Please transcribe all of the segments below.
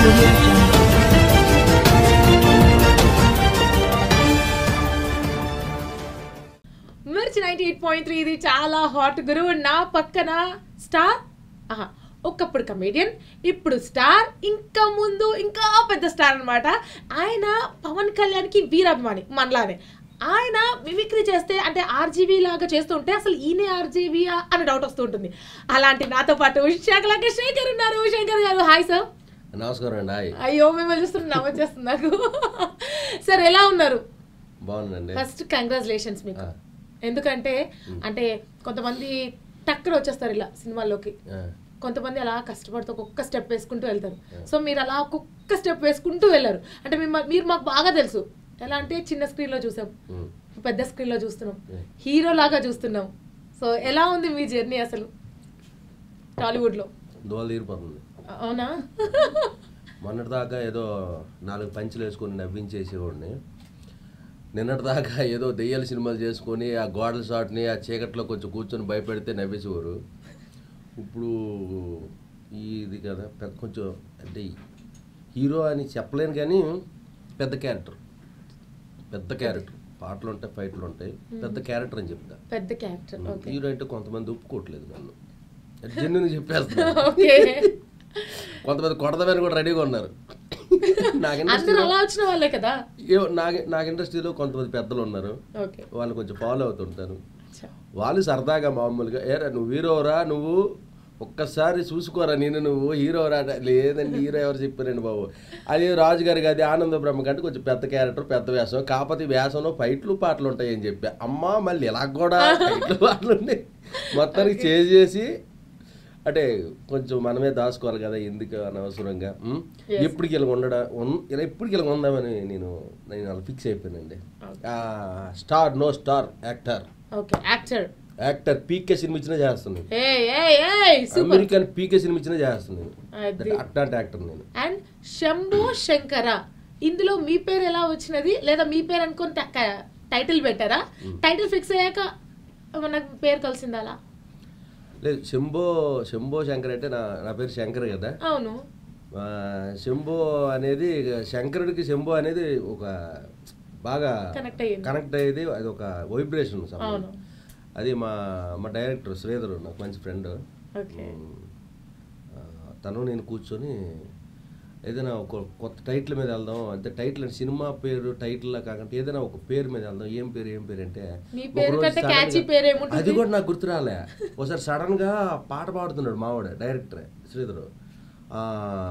audio jungle. Mirchi ninety eight point three ఇది చాలా hot గురువు నా పక్కన స్టార్ ఆహా ఒకప్పుడు కమేడియన్ ఇప్పుడు స్టార్ ఇంకా ముందు ఇంకా పెద్ద స్టార్ అన్నమాట ఆయన పవన్ కళ్యాణ్కి వీరాభిమాని మనలానే ఆయన మిమిక్రీ చేస్తే అంటే ఆర్జీవీ లాగా చేస్తుంటే అసలు ఈయనే ఆర్జీవీయా అని డౌట్ వస్తూ ఉంటుంది అలాంటి నాతో పాటు శేఖర్ శేఖర్ ఉన్నారు శేఖర్ గారు హాయ్ సార్ నమస్కారం అండి హాయ్ అయ్యో మిమ్మల్ని చూస్తుంటే నవ్వొచ్చేస్తుంది నాకు సార్ ఎలా ఉన్నారు బాగుందండి ఫస్ట్ కంగ్రాచులేషన్స్ మీకు ఆ. ఎందుకంటే అంటే కొంతమంది టక్కన వచ్చేస్తారు ఇలా సినిమాల్లోకి ఆ, కొంతమంది అలా కష్టపడుతూ ఒక్కొక్క స్టెప్ వేసుకుంటూ వెళ్తారు సో మీరు అలా ఒక్కొక్క స్టెప్ వేసుకుంటూ వెళ్ళారు అంటే మిమ్మ- మీరు మాకు బాగా తెలుసు ఎలా అంటే చిన్న స్క్రీన్ లో చూసాం ఉమ్. పెద్ద స్క్రీన్ లో చూస్తున్నాం Yeah. హీరో లాగా చూస్తున్నాం సో ఎలా ఉంది మీ జర్నీ అసలు టాలీవుడ్ లో దోల తీరిపోతుంది అవునా మొన్నటి దాకా ఏదో నాలుగు పంచులు వేసుకొని నవ్వించేసేవాడిని నిన్నటి దాకా ఏదో దెయ్యాల సినిమాలు చేసుకొని ఆ గోడల షాట్ని ఆ చీకట్లో కొంచెం కూర్చొని భయపెడితే నవ్వేసేవారు ఇప్పుడు ఈ ఇది కదా పెద్ద కొంచెం అంటే హీరో అని చెప్పలేను కానీ పెద్ద క్యారెక్టర్ పెద్ద క్యారెక్టర్ పాటలు ఉంటాయి ఫైట్లు ఉంటాయి పెద్ద క్యారెక్టర్ అని చెప్తా పెద్ద క్యారెక్టర్ ఓకే హీరో అంటే కొంతమంది ఒప్పుకోవట్లేదు నన్ను జెన్యున్ చెప్పేస్తున్నారు ఓకే కొంతమంది కొడదామని కూడా రెడీగా ఉన్నారు నాకు అందరూ ఇండస్ట్రీలో అలా వచ్చిన వాళ్ళే కదా ఏవో నాకు నాకు ఇండస్ట్రీలో కొంతమంది పెద్దలు ఉన్నారు ఓకే వాళ్ళు కొంచెం ఫాలో అవుతుంటారు అచ్చా. వాళ్ళు సరదాగా మామూలుగా ఏరా నువ్వు హీరోరా నువ్వు ఒక్కసారి చూసుకోరా నేను నువ్వు హీరోరా అంటే, లేదండి హీరో ఎవరు చెప్పారండి బాబు అది రాజుగారి అది ఆనంద బ్రహ్మ కంటే కొంచెం పెద్ద క్యారెక్టర్ పెద్ద వేషం కాకపోతే ఈ వేషంలో ఫైట్లు పాటలు ఉంటాయి అని చెప్పా అమ్మా మళ్ళీ ఇలా కూడా ఫైట్లు పాటలు ఉన్నాయి మొత్తానికి చేసేసి అంటే కొంచెం మనమే దాచుకోవాలి కదా ఎందుకు అనవసరంగా ఉం? Yes. ఎప్పటికి ఇలా ఉండడా ఉన్- ఇలా ఎప్పటికి ఇలా ఉందామని నేను నేను అలా ఫిక్స్ అయిపోయానండి star no star actor okay actor actor PK సినిమా ఇచ్చినా చేస్తున్నాను ఏ ఏ ఏ సూపర్ అమెరికన్ పీకే సినిమా ఇచ్చినా చేస్తున్నాను అది. అట్లాంటి యాక్టర్ నేను అండ్ శంభో శంకర ఇందులో మీ పేరు ఎలా వచ్చినది లేదా మీ పేరు అనుకొని ట- క- టైటిల్ పెట్టారా టైటిల్ ఫిక్స్ అయ్యాక మనకు పేరు కలిసిందా అలా లేదు శంభో శంభో శంకర్ అంటే నా నా పేరు శంకర్ కదా అవును ఆ, శంభో అనేది శంకరుడికి శంభో అనేది ఒక బాగా కనెక్ట్ అయ్యింది కనెక్ట్ అయ్యేది అది ఒక వైబ్రేషన్ అవును అది మా మా డైరెక్టర్ శ్రీధర్ నాకు మంచి ఫ్రెండ్ ఓకే తను నేను కూర్చొని ఏదైనా ఒక కొత్త టైటిల్ మీద వెళ్దాం అంటే టైటిల్ అంటే సినిమా పేరు టైటిల్ లా కాకుండా ఏదైనా ఒక పేరు మీద వెళ్దాం ఏం పేరు ఏం పేరు అంటే మీ ఒక పేరు రోజు కంటే sudden catchy గా- పేరు ఏముంటుంది? అది కూడా నాకు గుర్తు రాలే ఒకసారి సడన్ గా పాట పాడుతున్నాడు మావాడు డైరెక్టర్ శ్రీధర్ ఆ,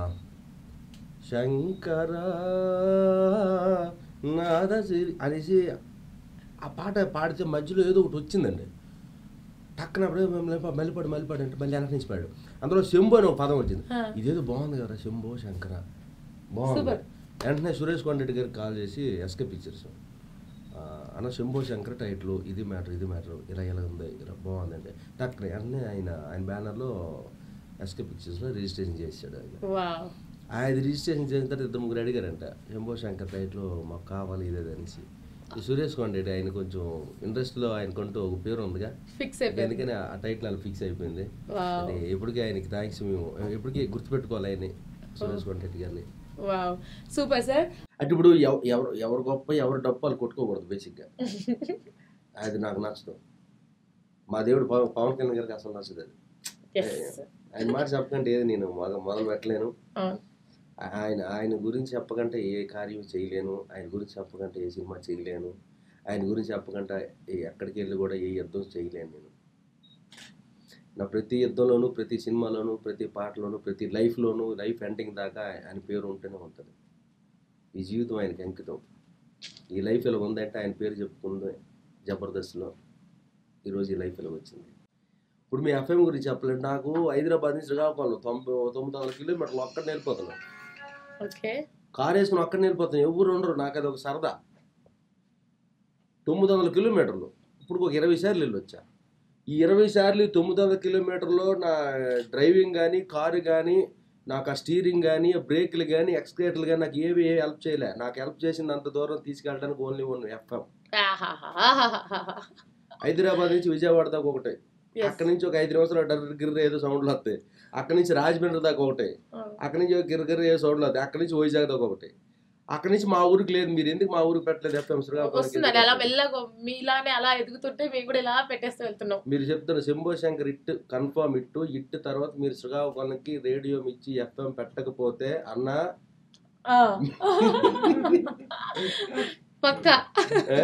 శంకర నాద సిరి అనేసి ఆ పాట పాడితే మధ్యలో ఏదో ఒకటి వచ్చిందండి టక్కన అప్పుడే మళ్ళీ మళ్ళీపాడు మళ్ళీపాడు అంటే మళ్ళీ వెనక నుంచి పాడు అందులో శంభు అనే ఒక పదం వచ్చింది ఆ. ఇదేదో బాగుంది కదా శంభో శంకర బాగుంది Super. వెంటనే సురేష్ కొండరెడ్డి గారికి కాల్ చేసి ఎస్కే పిక్చర్స్ ఆ, అన్న శంభో శంకర టైటిల్ ఇది మ్యాటర్ ఇది మ్యాటర్ ఇలా ఇలా ఉంది ఇలా బాగుందండి టక్కన వెంటనే ఆయన ఆయన బ్యానర్లో ఎస్కే పిక్చర్స్లో రిజిస్ట్రేషన్ చేశాడు ఆయన వావ్ ఆయన రిజిస్ట్రేషన్ చేసిన తర్వాత ఇద్దరు ముగ్గురు అడిగారంట శంభో శంకర్ టైటిల్ మాకు కావాలి ఇదే అనేసి ఈ సురేష్ కొండరెడ్డి ఆయన కొంచెం ఇండస్ట్రీలో ఆయనకంటూ ఒక పేరు ఉందిగా ఫిక్స్ అయిపోయింది అందుకని ఆ టైటిల్ అలా ఫిక్స్ అయిపోయింది వావ్ అది ఎప్పటికీ ఆయనకి థ్యాంక్స్ మేము ఎప్పటికీ గుర్తుపెట్టుకోవాలి ఆయన్ని సురేష్ కొండరెడ్డి గారిని వావ్ సూపర్ సార్ అంటే ఇప్పుడు ఎవ- ఎవరు ఎవరు గొప్ప ఎవరు డప్పు వాళ్ళు కొట్టుకోకూడదు బేసిక్గా అది నాకు నచ్చదు మా దేవుడు పవన్ పవన్ కళ్యాణ్ గారికి అసలు నచ్చదు అది ఎస్ ఆయన మాట చెప్పకంటే ఏది నేను మొదలు మొదలు పెట్టలేను అవును ఆ- ఆయన ఆయన గురించి చెప్పకంటే ఏ కార్యం చేయలేను ఆయన గురించి చెప్పకంటే ఏ సినిమా చేయలేను ఆయన గురించి చెప్పకంటే ఏ- ఎక్కడికి వెళ్ళి కూడా ఏ యుద్ధం చేయలేను నేను నా ప్రతి యుద్ధంలోనూ ప్రతి సినిమాలోనూ ప్రతి పాటలోనూ ప్రతి లైఫ్లోనూ లైఫ్ ఎండింగ్ దాకా ఆయన పేరు ఉంటూనే ఉంటుంది ఈ జీవితం ఆయనకి అంకితం ఈ లైఫ్ ఇలా ఉందంటే ఆయన పేరు చెప్పుకుంది జబర్దస్త్లో ఈరోజు ఈ లైఫ్ ఇలా వచ్చింది ఇప్పుడు మీ ఎఫ్ఎం గురించి చెప్పలేదు నాకు హైదరాబాద్ నుంచి శ్రీకాకుళం తొంభై తొమ్మిది వందల కిలోమీటర్లు ఒక్కడ వెళ్ళిపోతున్నాను ఓకే కారు వేసుకుని అక్కడ వెళ్ళిపోతాను ఎవరు ఉండరు నాకు అది ఒక సరదా తొమ్మిది వందల కిలోమీటర్లు ఇప్పుడు ఒక ఇరవై సార్లు వెళ్ళొచ్చా ఈ ఇరవై సార్లు ఈ తొమ్మిది వందల కిలోమీటర్లో నా డ్రైవింగ్ కానీ కారు కానీ నాకు ఆ స్టీరింగ్ కానీ బ్రేక్లు కానీ ఎక్స్క్రేటర్లు కానీ నాకు ఏవి ఏ హెల్ప్ చేయలే నాకు హెల్ప్ చేసింది అంత దూరం తీసుకెళ్ళడానికి ఓన్లీ వన్ ఎఫ్ఎం హైదరాబాద్ నుంచి విజయవాడ దాకా ఒకటి Yes. అక్కడి నుంచి ఒక ఐదు నిమిషాలు డర్ గిర్ర ఏదో సౌండ్లు వస్తాయి అక్కడి నుంచి రాజమండ్రి దాకా ఒకటి ఆ. అక్కడి నుంచి గిర్ర గిర్ర ఏదో సౌండ్లు వస్తాయి అక్కడి నుంచి వైజాగ్ దాకా ఒకటి అక్కడి నుంచి మా ఊరికి లేదు మీరు ఎందుకు మా ఊరికి పెట్టలేదు ఎఫ్ఎం వస్తుందండి అలా మెల్లగా మీలానే అలా ఎదుగుతుంటే మేము కూడా ఇలా పెట్టేస్తూ వెళ్తున్నాం మీరు చెప్తున్న శంభో శంకర్ ఇట్టు కన్ఫర్మ్ ఇట్టు ఇట్టు తర్వాత మీరు శ్రీకాకుళంకి రేడియో ఇచ్చి ఎఫ్ఎం పెట్టకపోతే అన్న ఆ. పక్కా ఏ,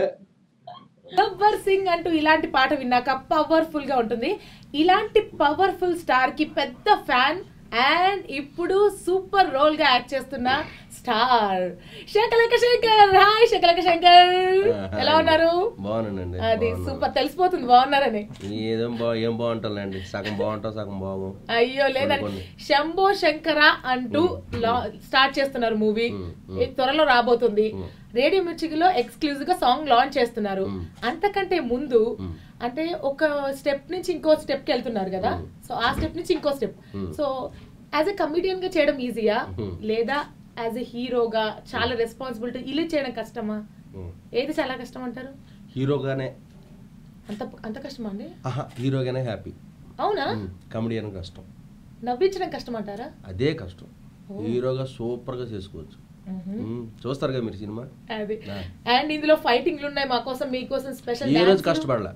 గబ్బర్ సింగ్ అంటూ ఇలాంటి పాట విన్నాక పవర్ఫుల్ గా ఉంటుంది ఇలాంటి పవర్ఫుల్ స్టార్ కి పెద్ద ఫ్యాన్ అండ్ ఇప్పుడు సూపర్ రోల్ గా యాక్ట్ చేస్తున్న స్టార్ శకలక శంకర్ హాయ్ శకలక శంకర్ ఎలా ఉన్నారు బాగున్నానండి అది బాగున్నాను. సూపర్ తెలిసిపోతుంది బాగున్నారని ఏదో బా ఏం బాగుంటాంలేండి సగం బాగుంటాం సగం బాగు అయ్యో లేదండి కొన్ని. శంభో శంకర అంటూ లా- స్టార్ట్ చేస్తున్నారు మూవీ ఉమ్, ఉమ్. త్వరలో రాబోతుంది ఉమ్. రేడియో మిర్చికిలో ఎక్స్క్లూజివ్ గా సాంగ్ లాంచ్ చేస్తున్నారు ఉమ్. అంతకంటే ముందు ఉమ్. అంటే ఒక స్టెప్ నుంచి ఇంకో స్టెప్ కి వెళ్తున్నారు కదా ఉమ్. సో ఆ స్టెప్ నుంచి ఇంకో స్టెప్ ఉమ్. సో యాజ్ ఎ కమిడియన్ గా చేయడం ఈజీయా ఉమ్. లేదా యాజ్ ఎ హీరోగా చాలా రెస్పాన్సిబిలిటీ ఇలా చేయడం కష్టమా ఉమ్. ఏది చాలా కష్టం అంటారు హీరోగానే అంత అంత కష్టమా అండి ఆహా హీరోగానే హ్యాపీ అవునా కమెడియన్ కష్టం నవ్వించడం కష్టం అంటారా అదే కష్టం ఓ. హీరోగా సూపర్గా చేసుకోవచ్చు ఉమ్, చూస్తారుగా మీరు సినిమా అది ఆ. అండ్ ఇందులో ఫైటింగ్లు ఉన్నాయి మా కోసం మీకోసం స్పెషల్ ఈ రోజు కష్టపడలా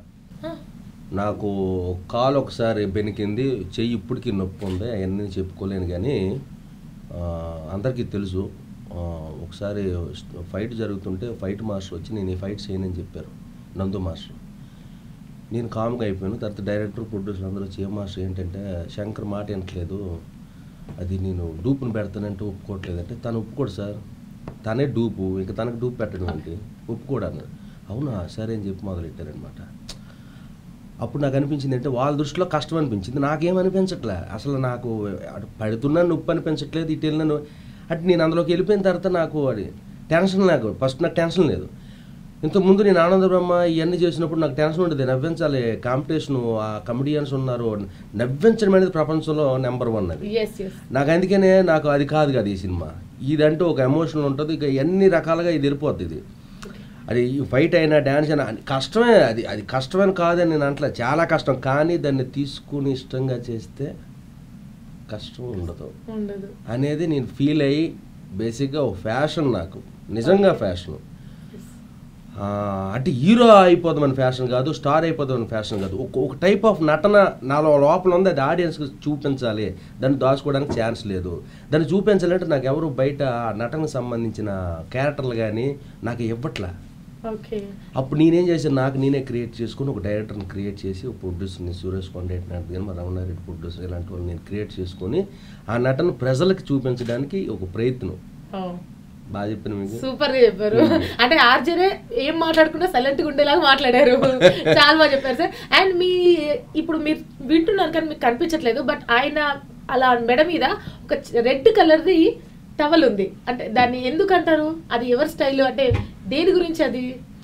నాకు కాలు ఒకసారి బెనికింది చెయ్యి ఇప్పటికీ నొప్పి ఉంది అవన్నీ చెప్పుకోలేను కానీ ఆ, అందరికీ తెలుసు ఆ, ఒకసారి ఫైట్ జరుగుతుంటే ఫైట్ మాస్టర్ వచ్చి నేను ఈ ఫైట్ చేయనని చెప్పారు నందు మాస్టర్ నేను కామ్గా అయిపోయాను తర్వాత డైరెక్టర్ ప్రొడ్యూసర్ అందరూ వచ్చి ఏం మాస్టర్ ఏంటంటే శంకర్ మాట వినట్లేదు అది నేను డూపును పెడతానంటే ఒప్పుకోవట్లేదు అంటే తను ఒప్పుకోడు సార్ తనే డూపు ఇంకా తనకు డూపు పెట్టడం ఏంటి ఒప్పుకోడు అన్నాడు అవునా సరే అని చెప్పి మొదలెట్టారనమాట అప్పుడు నాకు అనిపించింది అంటే వాళ్ళ దృష్టిలో కష్టం అనిపించింది నాకేం అనిపించట్లే అసలు నాకు అటు పడుతున్నా నొప్పి అనిపించట్లేదు ఇటు వెళ్ళినా నొ- అంటే నేను అందులోకి వెళ్ళిపోయిన తర్వాత నాకు అది టెన్షన్ నాకు ఫస్ట్ నాకు టెన్షన్ లేదు ఇంతకుముందు నేను ఆనంద బ్రహ్మ ఇవన్నీ చేసినప్పుడు నాకు టెన్షన్ ఉండేది నవ్వించాలి కాంపిటీషన్ ఆ కమెడియన్స్ ఉన్నారు నవ్వించడం అనేది ప్రపంచంలో నెంబర్ వన్ అది ఎస్ ఎస్ నాకు అందుకనే నాకు అది కాదు కదా ఈ సినిమా ఇదంటూ ఒక ఎమోషన్ ఉంటుంది ఇక ఎన్ని రకాలుగా ఇది వెళ్ళిపోద్ది ఇది అది ఫైట్ అయినా డ్యాన్స్ అయినా అది కష్టమే అది అది కష్టమని కాదని నేను అంటలే చాలా కష్టం కానీ దాన్ని తీసుకుని ఇష్టంగా చేస్తే కష్టం ఉండదు ఉండదు అనేది నేను ఫీల్ అయ్యి బేసిక్గా ఒక ఫ్యాషన్ నాకు నిజంగా ఫ్యాషన్ అంటే హీరో అయిపోదామని ఫ్యాషన్ కాదు స్టార్ అయిపోదామని ఫ్యాషన్ కాదు ఒక ఒక టైప్ ఆఫ్ నటన నాలో లోపల ఉంది అది ఆడియన్స్కి చూపించాలి దాన్ని దాచుకోవడానికి ఛాన్స్ లేదు దాన్ని చూపించాలంటే నాకు ఎవరు బయట ఆ నటనకు సంబంధించిన క్యారెక్టర్లు కానీ నాకు ఇవ్వట్లే ఓకే అప్పుడు నేనేం చేశాను నాకు నేనే క్రియేట్ చేసుకుని ఒక డైరెక్టర్ని క్రియేట్ చేసి ఒక ప్రొడ్యూసర్ని సురేష్ కొండేటి నాటి కానీ మా రమణారెడ్డి ప్రొడ్యూసర్ ఇలాంటి వాళ్ళు నేను క్రియేట్ చేసుకొని ఆ నటన ప్రజలకు చూపించడానికి ఒక ప్రయత్నం బాగా చెప్పిన మీకు సూపర్ గా చెప్పారు అంటే ఆర్జరే ఏం మాట్లాడుకున్నా సైలెంట్ గా ఉండేలాగా మాట్లాడారు చాలా బాగా చెప్పారు సార్ అండ్ మీ ఇప్పుడు మీరు వింటున్నారు కానీ మీకు కనిపించట్లేదు బట్ ఆయన అలా మెడ మీద ఒక రెడ్ కలర్ది టవల్ ఉంది అంటే దాన్ని ఎందుకు అంటారు అది ఎవరి స్టైల్ అంటే దేని గురించి అది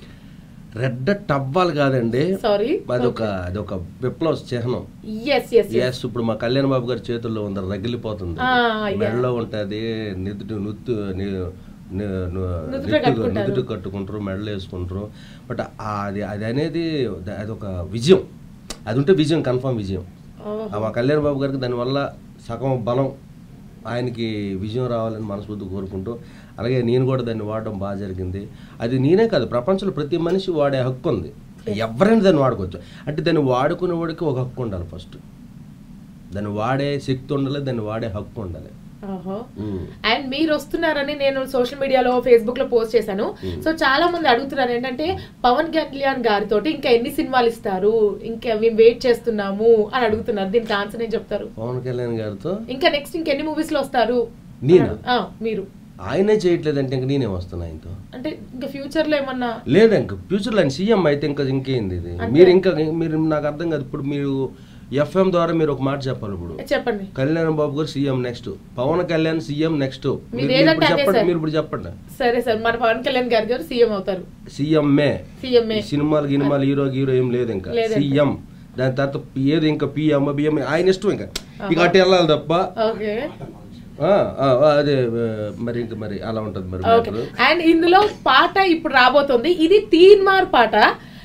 రెడ్ టవ్వాలి కాదండి సారీ అదొక అదొక విప్లవ చిహ్నం ఎస్ ఎస్ ఎస్ ఇప్పుడు మా కళ్యాణ్ బాబు గారి చేతుల్లో ఉంది రగిలిపోతుంది ఆ, yeah. మెడలో ఉంటది నిద్దు నుత్తు ని- ని- ను- నుదుట నెత్తి- కట్టుకుంటారు. నుదుట కట్టుకుంటారు మెడలు వేసుకుంటారు బట్ అది అది అనేది ద- అదొక విజయం అది ఉంటే విజయం కన్ఫర్మ్ విజయం ఆ మా కళ్యాణ్ బాబు గారికి దానివల్ల సగం బలం ఆయనకి విజయం రావాలని మనస్ఫూర్తి కోరుకుంటూ అలాగే నేను కూడా దాన్ని వాడడం బాగా జరిగింది అది నేనే కాదు ప్రపంచంలో ప్రతి మనిషి వాడే హక్కు ఉంది ఎవరైనా దాన్ని వాడుకోవచ్చు అంటే దాన్ని వాడుకునే వాడికి ఒక హక్కు ఉండాలి ఫస్ట్ దాన్ని వాడే శక్తి ఉండాలి దాన్ని వాడే హక్కు ఉండాలి ఉమ్. అండ్ మీరు వస్తున్నారని నేను సోషల్ మీడియాలో ఫేస్బుక్ లో పోస్ట్ చేశాను సో చాలా మంది అడుగుతున్నారు ఏంటంటే పవన్ కళ్యాణ్ గారితో ఇంకా ఎన్ని సినిమాలు ఇస్తారు ఇంకా మేము వెయిట్ చేస్తున్నాము అని అడుగుతున్నారు దీనికి ఆన్సర్ ఏం చెప్తారు పవన్ కళ్యాణ్ గారితో ఇంకా నెక్స్ట్ ఇంకెన్ని మూవీస్ లో వస్తారు నేనా? ఆ, మీరు ఆయనే చేయట్లేదంటే ఇంక నేనే వస్తున్నా ఆయనతో అంటే ఇంకా ఫ్యూచర్ లో ఏమన్నా లేదు ఇంక ఫ్యూచర్లో ఆయన సీఎం అయితే ఇంకా ఇంకేంది ఇది అంతే. మీరు ఇంకా మీరు నాకు అర్థం కాదు ఇప్పుడు మీరు ఎఫ్ఎం ద్వారా మీరు ఒక మాట చెప్పాలి ఇప్పుడు చెప్పండి Kalyan Babu garu CM next Pawan Kalyan CM next మీరు ఏదంటే అదే చెప్పండి సార్. మీరు ఇప్పుడు చెప్పండి సరే సార్ మన పవన్ కళ్యాణ్ గారి గారు సీఎం అవుతారు సీఎంఏ సీఎంఏ సినిమాలు గినిమాలు హీరో హీరో ఏం లేదు ఇంకా లేదంట. సీఎం దాని తర్వాత ఏది ఇంకా పిఎం బిఎం ఆయన ఇష్టం ఇంకా ఇక అటు వెళ్ళాలి తప్ప ఓకే ఆ, ఆ, ఆ, అదే ఆ, మరి ఇంకా మరి అలా ఉంటది మరి ఓకే matter. అండ్ ఇందులో పాట ఇప్పుడు రాబోతుంది ఇది తీన్మార్ పాట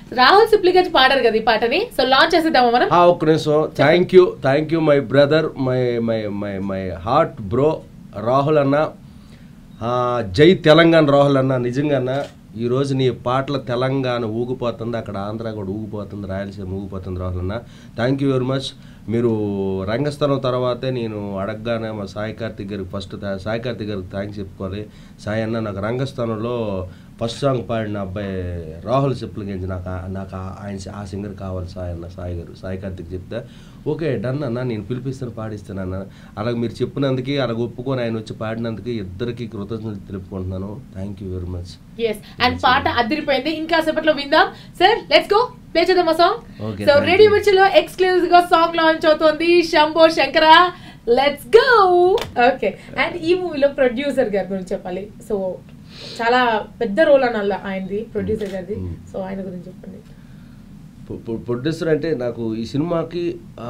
రాహుల్ సిప్లిగంజ్ పాడారు కదా ఈ పాటని సో లాంచ్ చేసేద్దామా మనం ఆ, ఒక్క నిమిషం thank you thank you my brother my my my my heart bro Rahul అన్న ఆ, జై తెలంగాణ రాహుల్ అన్న నిజంగా అన్న ఈరోజు నీ పాటల తెలంగాణ ఊగిపోతుంది అక్కడ ఆంధ్ర కూడా ఊగిపోతుంది రాయలసీమ ఊగిపోతుంది రాహుల్ అన్న థ్యాంక్ యూ వెరీ మచ్ మీరు రంగస్థలం తర్వాతే నేను అడగగానే మా సాయి కార్తిక్ గారికి ఫస్ట్ సాయి కార్తిక్ గారికి థ్యాంక్స్ చెప్పుకోవాలి సాయి అన్న నాకు రంగస్థలంలో ఫస్ట్ సాంగ్ పాడిన అబ్బాయి రాహుల్ సిప్లిగంజ్ నాకు ఆ- నాకు ఆ- ఆయన ఆ సింగర్ కావాలి సాయి అన్న సాయి గారు సాయి కార్తిక్ చెప్తే ఓకే డన్ అన్న నేను పిలిపిస్తాను పాడిస్తాను అన్న అలాగే మీరు చెప్పినందుకు అలాగ ఒప్పుకొని ఆయన వచ్చి పాడినందుకు ఇద్దరికి కృతజ్ఞతలు తెలుపుకుంటున్నాను thank you very much yes and పాట అదిరిపోయింది ఇంకా సేపట్లో విందాం సార్ లెట్స్ గో ప్లే చేద్దాం ఆ song Okay, so thank radio you. మిర్చిలో ఎక్స్క్లూజివ్ గా సాంగ్ లాంచ్ అవుతోంది Shambho Shankara let's go okay and ఈ మూవీలో ప్రొడ్యూసర్ గారి గురించి చెప్పాలి సో చాలా పెద్ద రోల్ అనాల ఆయనది ప్రొడ్యూసర్ గారిది Mm. సో ఆయన గురించి చెప్పండి ప్రొడ్యూసర్ అంటే నాకు ఈ సినిమాకి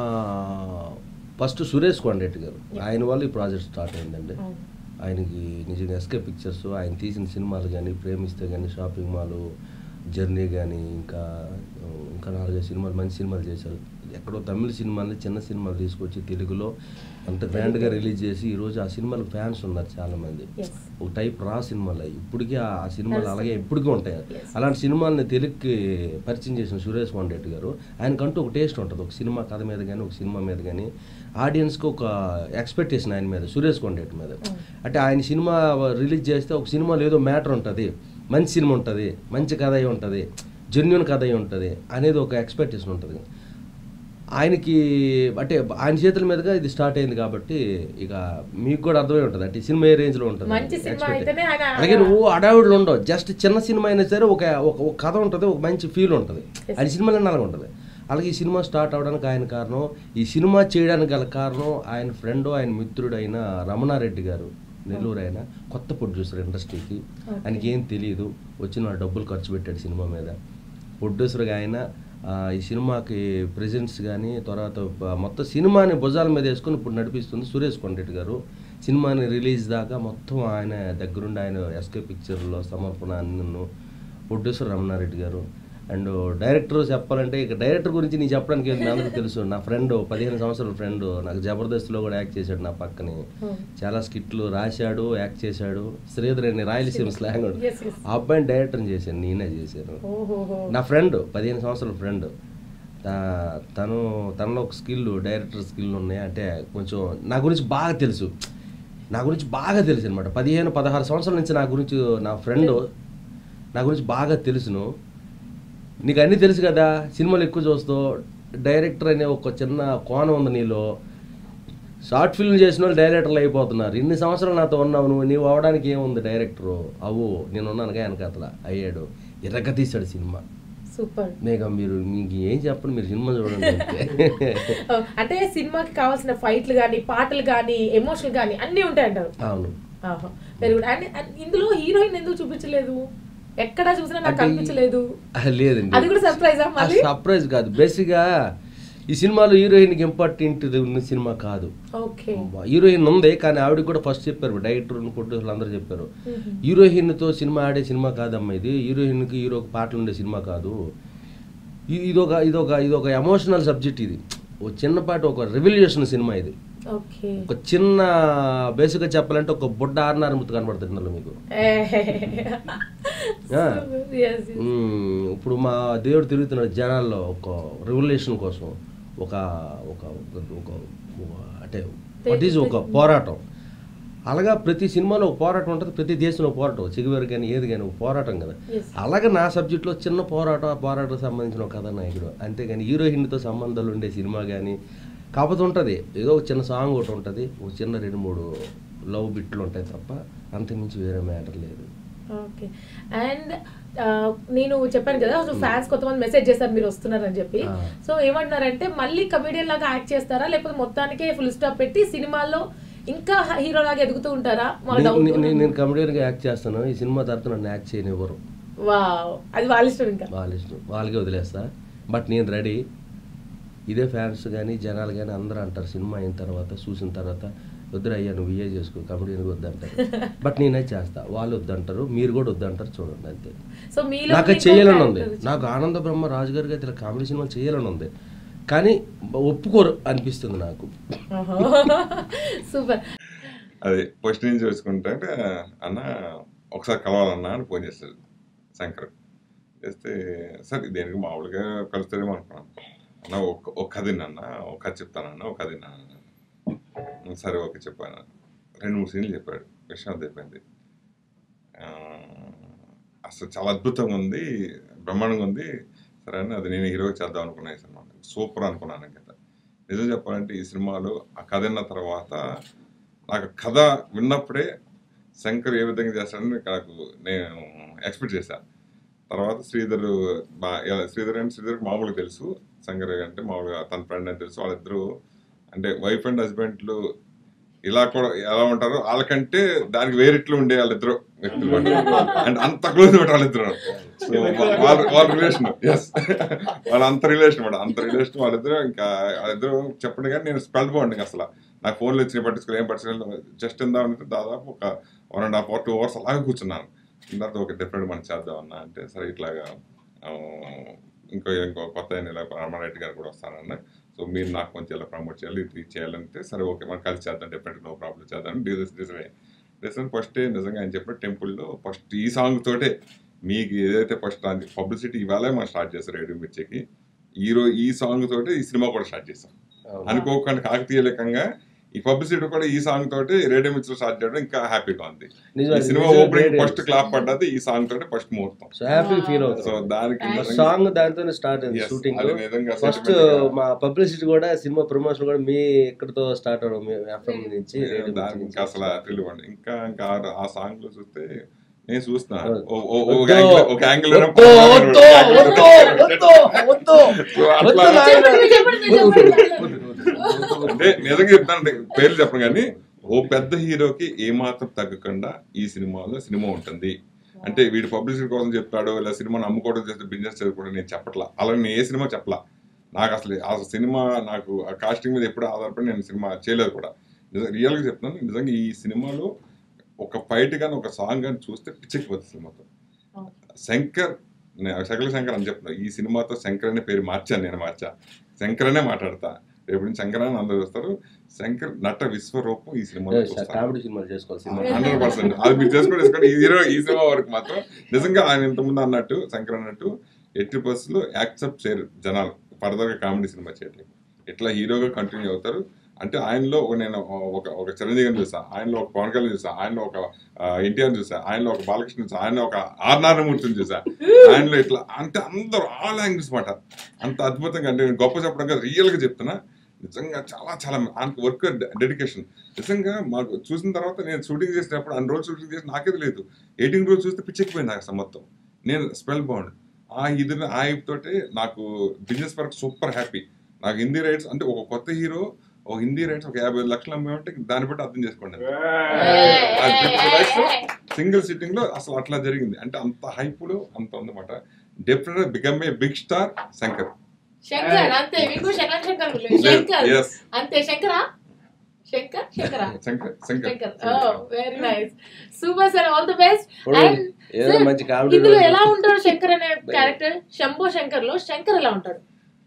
ఫస్ట్ సురేష్ కొండరెడ్డి గారు ఆయన వల్ల ఈ ప్రాజెక్ట్ స్టార్ట్ అయిందండి అవును. ఆయనకి నిజంగా ఎస్కే పిక్చర్స్ ఆయన తీసిన సినిమాలు కానీ ప్రేమిస్తే కానీ షాపింగ్ మాల్ జర్నీ కానీ ఇంకా ఇంకా నాలుగైదు సినిమాలు మంచి సినిమాలు చేశారు ఎక్కడో తమిళ సినిమాల్ని చిన్న సినిమాలు తీసుకొచ్చి తెలుగులో అంత గ్రాండ్గా రిలీజ్ చేసి ఈరోజు ఆ సినిమాలకు ఫ్యాన్స్ ఉన్నారు చాలామంది Yes. ఒక టైప్ రా సినిమాలు అవి ఇప్పటికీ ఆ ఆ సినిమాలు తెలుసు. అలాగే ఇప్పటికీ ఉంటాయి Yes. అలాంటి సినిమాల్ని తెలుగుకి పరిచయం చేసిన సురేష్ కొండరెడ్డి గారు ఆయనకంటూ ఒక టేస్ట్ ఉంటుంది ఒక సినిమా కథ మీద కానీ ఒక సినిమా మీద కానీ ఆడియన్స్కి ఒక ఎక్స్పెక్టేషన్ ఆయన మీద సురేష్ కొండరెడ్డి మీద Mm. అంటే ఆయన సినిమా రిలీజ్ చేస్తే ఒక సినిమాలో ఏదో మ్యాటర్ ఉంటుంది మంచి సినిమా ఉంటుంది మంచి కథ అయి ఉంటుంది జెన్యున్ కథ అయి ఉంటుంది అనేది ఒక ఎక్స్పెక్టేషన్ ఉంటుంది ఆయనకి అంటే ఆయన చేతుల మీదుగా ఇది స్టార్ట్ అయింది కాబట్టి ఇక మీకు కూడా అర్థమై ఉంటుంది అంటే సినిమా ఏ రేంజ్లో ఉంటుంది మంచి సినిమా Expect- అయితేనే ఆయన- అలాగే నువ్వు అడావుడులు ఉండవు జస్ట్ చిన్న సినిమా అయినా సరే ఒక ఒక ఒక కథ ఉంటుంది ఒక మంచి ఫీల్ ఉంటుంది Yes. ఆయన సినిమాలో అలాగే ఉంటుంది అలాగే ఈ సినిమా స్టార్ట్ అవడానికి ఆయన కారణం ఈ సినిమా చేయడానికి గల కారణం ఆయన ఫ్రెండ్ ఆయన మిత్రుడు అయిన రమణారెడ్డి గారు నెల్లూరు ఆయన కొత్త ప్రొడ్యూసర్ ఇండస్ట్రీకి Okay. ఆయనకి ఏం తెలియదు వచ్చిన డబ్బులు ఖర్చు పెట్టాడు సినిమా మీద ప్రొడ్యూసర్గా ఆయన ఆ, ఈ సినిమాకి ప్రెజెంట్స్ కానీ తర్వాత ప- మొత్తం సినిమాని భుజాల మీద వేసుకొని ఇప్పుడు నడిపిస్తుంది సురేష్ కొండరెడ్డి గారు సినిమాని రిలీజ్ దాకా మొత్తం ఆయన దగ్గరుండి ఆయన ఎస్కే పిక్చర్లో సమర్పణ అన్ను ప్రొడ్యూసర్ రమణారెడ్డి గారు అండ్ డైరెక్టర్ చెప్పాలంటే ఇక డైరెక్టర్ గురించి నేను చెప్పడానికి ఏంటి మీ అందరికీ తెలుసు నా ఫ్రెండ్ పదిహేను సంవత్సరాల ఫ్రెండ్ నాకు జబర్దస్త్లో కూడా యాక్ట్ చేశాడు నా పక్కనే Hmm. చాలా స్కిట్లు రాశాడు యాక్ట్ చేశాడు శ్రీధర్ అని రాయలసీమ స్లాంగ్ వాడు. Yes, yes. ఆ అబ్బాయిని డైరెక్టర్ చేశాను నేనే చేశాను ఓహోహో నా ఫ్రెండ్ పదిహేను సంవత్సరాల ఫ్రెండ్ తను తనలో ఒక స్కిల్ డైరెక్టర్ స్కిల్ ఉన్నాయి అంటే కొంచెం నా గురించి బాగా తెలుసు నా గురించి బాగా తెలుసు అనమాట పదిహేను పదహారు సంవత్సరాల నుంచి నా గురించి నా ఫ్రెండ్ నా గురించి బాగా తెలుసును నీకు అన్నీ తెలుసు కదా సినిమాలు ఎక్కువ చూస్తావు డైరెక్టర్ అనే ఒక చిన్న కోణం ఉంది నీలో షార్ట్ ఫిల్మ్ చేసిన వాళ్ళు డైరెక్టర్లు అయిపోతున్నారు ఇన్ని సంవత్సరాలు నాతో ఉన్నావు నువ్వు నీవు అవడానికి ఏముంది డైరెక్టరు అవు నేను ఉన్నాను వెనకతల అయ్యాడు ఎర్రగ తీశాడు సినిమా సూపర్ మేఘ మీరు మీకు ఏం చెప్పండి మీరు సినిమా చూడండి అంతే. అంటే సినిమాకి కావాల్సిన ఫైట్లు కానీ పాటలు కానీ ఎమోషన్ కానీ అన్నీ ఉంటాయంటారు అవును వెరీ గుడ్ అండ్ అండ్ ఇందులో హీరోయిన్ ఎందుకు చూపించలేదు ఎక్కడ చూసినా నాకు అంటే ఈ- కనిపించలేదు ఆ, లేదండి అది కూడా surprise ఆ మళ్ళీ? సర్ప్రైజ్ కాదు బేసిక్గా ఈ సినిమాలో హీరోయిన్కి ఇంపార్టెంట్ ఉన్న సినిమా కాదు ఓకే హీరోయిన్ ఉంది కానీ ఆవిడకి కూడా ఫస్ట్ చెప్పారు డైరెక్టర్ ప్రొడ్యూసర్లు అందరూ చెప్పారు హీరోయిన్తో సినిమా ఆడే సినిమా కాదమ్మా ఇది హీరోయిన్కి హీరోకి పాటలు ఉండే సినిమా కాదు ఇ- ఇదొక ఇదొక ఇదొక ఎమోషనల్ సబ్జెక్ట్ ఇది ఒక చిన్నపాటి ఒక రెవల్యూషన్ సినిమా ఇది ఓకే ఒక చిన్న బేసిక్గా చెప్పాలంటే ఒక బుడ్డ ఆర్నార్ ముత్తు కనబడుతుంది ఇందులో మీకు ఆ. మ్మ్. ఇప్పుడు మా దేవుడు తిరుగుతున్నాడు జనాల్లో ఒక రెవల్యూషన్ కోసం ఒక ఒక ఒక- ఒక ఒక- అంటే వాట్ ఈజ్ ఒక పోరాటం అలాగా ప్రతి సినిమాలో ఒక పోరాటం ఉంటుంది ప్రతి దేశంలో ఒక పోరాటం చిగువేరు కానీ ఏది కానీ ఒక పోరాటం కదా Yes. అలాగే నా సబ్జెక్ట్లో చిన్న పోరాటం ఆ పోరాటం సంబంధించిన ఒక కథానాయకుడు అంతేగాని హీరోయిన్తో సంబంధాలు ఉండే సినిమా కానీ కాకపోతే ఉంటుంది ఏదో ఒక చిన్న సాంగ్ ఒకటి ఉంటుంది ఒక చిన్న రెండు మూడు లవ్ బిట్లు ఉంటాయి తప్ప అంతకుమించి వేరే మ్యాటర్ లేదు ఓకే అండ్ నేను చెప్పాను కదా సో ఫ్యాన్స్ కొంతమంది మెసేజ్ చేస్తారు మీరు వస్తున్నారని చెప్పి ఆ. సో ఏమంటున్నారంటే మళ్ళీ కమెడియన్ లాగా యాక్ట్ చేస్తారా లేకపోతే మొత్తానికే ఫుల్ స్టాప్ పెట్టి సినిమాల్లో ఇంకా హీరో లాగా ఎదుగుతూ ఉంటారా వాళ్ళ నేను- doubt. నేను- నేను కమెడియన్గా యాక్ట్ చేస్తాను ఈ సినిమా తర్వాత నన్ను యాక్ట్ చేయనివ్వరు వావ్ అది వాళ్ళ ఇష్టం ఇంకా వాళ్ళ ఇష్టం వాళ్ళకే వదిలేస్తా బట్ నేను రెడీ ఇదే ఫ్యాన్స్ కానీ జనాలు కానీ అందరూ అంటారు సినిమా అయిన తర్వాత చూసిన తర్వాత వద్దురా అయ్యా నువ్వు ఇయే చేసుకో కమెడీని వద్దంటారు బట్ నేనే చేస్తా వాళ్ళు వద్దంటారు మీరు కూడా వద్దంటారు చూడండి అంతే సో మీలో నాకు అది మీకు చేయాలని ఒక ఉంది character నాకు ఆనంద బ్రహ్మ రాజు గారికి అయితే ఇలా కామెడీ సినిమాలు చేయాలని ఉంది కానీ ఒప్పుకోరు అనిపిస్తుంది నాకు సూపర్ అది ఫస్ట్ నుంచి చూసుకుంటే అన్న ఒకసారి కలవాలన్నా అని ఫోన్ చేస్తాడు శంకర్ చేస్తే సరే దేనికి మామూలుగా కలుస్తాడేమో అనుకున్నాను అన్న ఒక ఒక కథ అన్న ఒక కథ చెప్తానన్న ఒక కథ అన్న సరే ఓకే చెప్పాను రెండు మూడు సీన్లు చెప్పాడు విషయం అయిపోయింది ఆ, అసలు చాలా అద్భుతంగా ఉంది బ్రహ్మాండంగా ఉంది సరే అని అది నేను హీరో చేద్దాం అనుకున్నా ఈ సినిమా సూపర్ అనుకున్నాను ఇంకా నిజం చెప్పాలంటే ఈ సినిమాలో ఆ కథ విన్న తర్వాత నాకు కథ విన్నప్పుడే శంకర్ ఏ విధంగా చేస్తాడని నాకు నేను ఎక్స్పెక్ట్ చేశాను తర్వాత శ్రీధర్ బా ఎలా- శ్రీధర్ అంటే శ్రీధర్కి మామూలుగా తెలుసు శంకర్ అంటే మామూలుగా తన ఫ్రెండ్ అని తెలుసు వాళ్ళిద్దరూ అంటే వైఫ్ అండ్ హస్బెండ్లు ఇలా కూడా ఎలా ఉంటారు వాళ్ళకంటే దానికి వేరిట్లు ఉండే వాళ్ళిద్దరు వ్యక్తులు అంటే అంత క్లోజ్ మాట వాళ్ళిద్దరు So, వాళ్ళ వాళ్ళ రిలేషన్ ఎస్ వాళ్ళ అంత రిలేషన్ మాట అంత రిలేషన్ వాళ్ళిద్దరు ఇంకా వాళ్ళిద్దరు చెప్పండి కానీ నేను స్పెల్ బాగుండింగ్ అసలు నాకు ఫోన్లో ఇచ్చిన పట్టించుకోవాలి ఏం పట్టించుకోవాలి జస్ట్ ఇందామంటే దాదాపు ఒక one and half hour two hours అలాగే కూర్చున్నాను తర్వాత ఒక డిఫరెంట్ మనం చేద్దాం అన్న అంటే సరే ఇట్లాగా ఆ, ఇంకో ఇంకో కొత్త ఆయన ఇలా రామారెడ్డి గారు కూడా వస్తానన్న సో మీరు నాకు కొంచెం ఇలా ప్రమోట్ చేయాలి ఇది చేయాలంటే సరే ఓకే మనం కలిసి చేద్దాం డిఫరెంట్ నో ప్రాబ్లం చేద్దాం డిజైన్ డిజైన్ డిజైన్ ఫస్ట్ నిజంగా ఆయన చెప్పిన టెంపుల్లో ఫస్ట్ ఈ సాంగ్ తోటే మీకు ఏదైతే ఫస్ట్ పబ్లిసిటీ ఇవాళే మనం స్టార్ట్ చేస్తారు రేడియో మిర్చికి ఈ రోజు ఈ సాంగ్ తోటి ఈ సినిమా కూడా స్టార్ట్ చేస్తాం అనుకోకుండా కాకతీయలకంగా ఈ పబ్లిసిటీ కూడా ఈ సాంగ్ తోటి రేడియో మిర్చిలో స్టార్ట్ చేయడం ఇంకా హ్యాపీగా ఉంది నిజం, ఈ సినిమా నిజం, ఓపెనింగ్ great. ఫస్ట్ క్లాప్ పడ్డది ఈ సాంగ్ తోటి ఫస్ట్ ముహూర్తం సో హ్యాపీ ఫీల్ సో అవుతుంది దానికి నిజంగా- సాంగ్ దాంతోనే స్టార్ట్ అయింది Yes, షూటింగ్ అది నిజంగా ఫస్ట్ sentiment గా- మా పబ్లిసిటీ కూడా సినిమా ప్రమోషన్ కూడా మీ ఇక్కడతో స్టార్ట్ అవడం మీ ఎఫ్ఎం నుంచి రేడియో దానికి నుంచి. ఇంకా అసలు ఫీల్ ఇవ్వండి ఇంకా ఇంకా ఆ- ఆ సాంగ్ లో చూస్తే నేను చూస్తున్నా అవును. ఓ- ఓ- ఓ- ఒక వద్దు. యాంగిల్ ఒక యాంగిల్ వద్దు, వద్దు, వద్దు, వద్దు, వద్దు. అట్లా వద్దు నాయనా. చెప్పండి, చెప్పండి, చెప్పండి. అంటే నిజంగా చెప్తాను పేర్లు చెప్పను కానీ ఓ పెద్ద హీరోకి ఏమాత్రం తగ్గకుండా ఈ సినిమాలో సినిమా ఉంటుంది అంటే వీడు పబ్లిసిటీ కోసం చెప్తాడు ఇలా సినిమాని అమ్ముకోవడం చేస్తే బిజినెస్ చేసుకోవడం నేను చెప్పట్లా అలా నేను ఏ సినిమా చెప్పలా నాకు అసలు ఆ సినిమా నాకు ఆ కాస్టింగ్ మీద ఎప్పుడు ఆధారపడి నేను సినిమా చేయలేదు కూడా నిజంగా రియల్గా చెప్తున్నాను నిజంగా ఈ సినిమాలో ఒక ఫైట్ కానీ ఒక సాంగ్ కానీ చూస్తే పిచ్చెక్కిపోతుంది సినిమాతో శంకర్ నే- శకల శంకర్ అని చెప్తున్నా ఈ సినిమాతో శంకర్ అనే పేరు మార్చాను నేను మార్చా శంకర్ అనే మాట్లాడతా రేపు నుంచి శంకర్ అని అందరూ చూస్తారు శంకర్ నట విశ్వరూపం ఈ సినిమాలో చూస్తారు కామెడీ సినిమాలు చేసుకోవాలి సినిమా హండ్రెడ్ పర్సెంట్ అది మీరు చేసుకుని చేసుకోండి ఈ హీరో ఈ సినిమా వరకు మాత్రం నిజంగా ఆయన ఇంతకుముందు అన్నట్టు శంకర్ అన్నట్టు ఎట్టి బస్సులో యాక్సెప్ట్ చేయరు జనాలు ఫర్దర్గా కామెడీ సినిమా చేయట్లేదు ఇట్లా హీరోగా కంటిన్యూ అవుతారు అంటే ఆయనలో ఒక నేను ఒక ఒక చిరంజీవిని చూసా ఆయనలో ఒక పవన్ కళ్యాణ్ చూసా ఆయనలో ఒక ఎన్టీఆర్ చూసా ఆయనలో ఒక బాలకృష్ణ చూసా ఆయనలో ఒక ఆర్ నారాయణమూర్తిని చూసా ఆయనలో ఇట్లా అంటే అందరూ ఆల్ లాంగ్వేజ్ మాట అంత అద్భుతంగా అంటే నేను గొప్ప చెప్పడం కాదు రియల్గా చెప్తున్నా నిజంగా చాలా చాలా ఆయనకు వర్క్ డెడికేషన్ నిజంగా మాకు చూసిన తర్వాత నేను షూటింగ్ చేసినప్పుడు అన్ని రోజులు షూటింగ్ చేసి నాకే తెలియదు ఎయిటీన్ రోజు చూస్తే పిచ్చెక్కిపోయింది నాకు అసలు మొత్తం నేను స్పెల్ బాగుండు ఆ ఇది ఆ hype తోటి నాకు బిజినెస్ పరకు సూపర్ హ్యాపీ నాకు హిందీ రైట్స్ అంటే ఒక కొత్త హీరో ఒక హిందీ రైట్స్ ఒక యాభై ఐదు లక్షలు అమ్మామంటే దాన్ని బట్టి అర్థం చేసుకోండి సింగిల్ సిట్టింగ్ లో అసలు అట్లా జరిగింది అంటే అంత హైపులో అంత ఉందన్నమాట definite become a big star Shankar Shankar అంతే మీకు శంకర్ శంకర్ శంకర్ ఎస్ అంతే Shankara Shankar Shankara Shankar Shankar Shankar very nice super sir all the best and ఏదో మంచి కామెడీ ఇందులో ఎలా ఉంటాడు శంకర్ అనే క్యారెక్టర్ శంభో శంకర్ లో శంకర్ ఎలా ఉంటాడు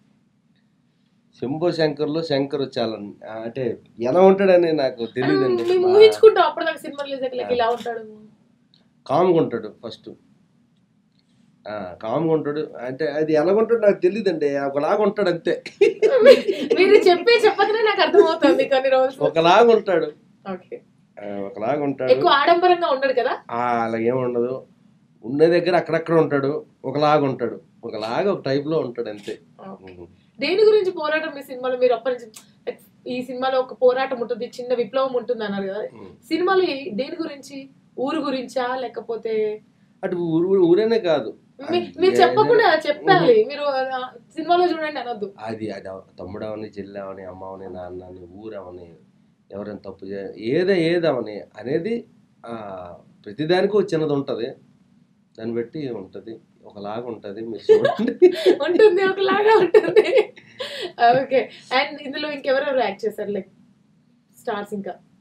శంభో శంకర్లో శంకర్ చాలా ఆ, అంటే ఎలా ఉంటాడని నాకు తెలియదండి మేము ఊహించుకుంటాం అప్పుడు నాకు సినిమా రిలీజ్ అయ్యాక ఇలా ఉంటాడు కామ్గా ఉంటాడు ఫస్ట్ కామ్గా ఉంటాడు అంటే అది ఎలాగుంటాడు నాకు తెలియదండి ఒకలాగా ఉంటాడు అంతే మీరు చెప్పి చెప్పకనే నాకు అర్థమవుతుంది కొన్ని రోజులు ఒకలాగా ఉంటాడు ఓకే ఆ, ఒకలాగా ఉంటాడు ఎక్కువ ఆడంబరంగా ఉండడు కదా ఆ, అలాగేం ఉండదు ఉన్న దగ్గర అక్కడక్కడ ఉంటాడు ఒకలాగా ఉంటాడు ఒకలాగా ఒక టైప్లో ఉంటాడు అంతే దేని గురించి పోరాటం మీ సినిమాలో మీరు అప్పటి నుంచి ఈ సినిమాలో ఒక పోరాటం ఉంటుంది చిన్న విప్లవం ఉంటుంది అన్నారు కదా సినిమాలో ఏ- దేని గురించి ఊరు గురించా లేకపోతే అటు ఊరు ఊరేనే కాదు మీ- మీరు చెప్పకుండా చెప్పాలి మీరు ఆ, సినిమాలో చూడండి అనొద్దు అది అది తమ్ముడవని చెల్లెవని అమ్మవని నాన్నని ఊరవని ఎవరైనా తప్పు చే ఏదే ఏదవని అనేది ఆ, ప్రతిదానికి ఒక చిన్నది ఉంటుంది దాన్ని బట్టి ఉంటుంది ఒకలాగా ఉంటుంది మీరు చూడండి ఉంటుంది ఒకలాగా ఉంటుంది ఓకే అండ్ ఇందులో ఇంకెవరెవరు యాక్ట్ చేశారు లైక్ స్టార్స్ ఇంకా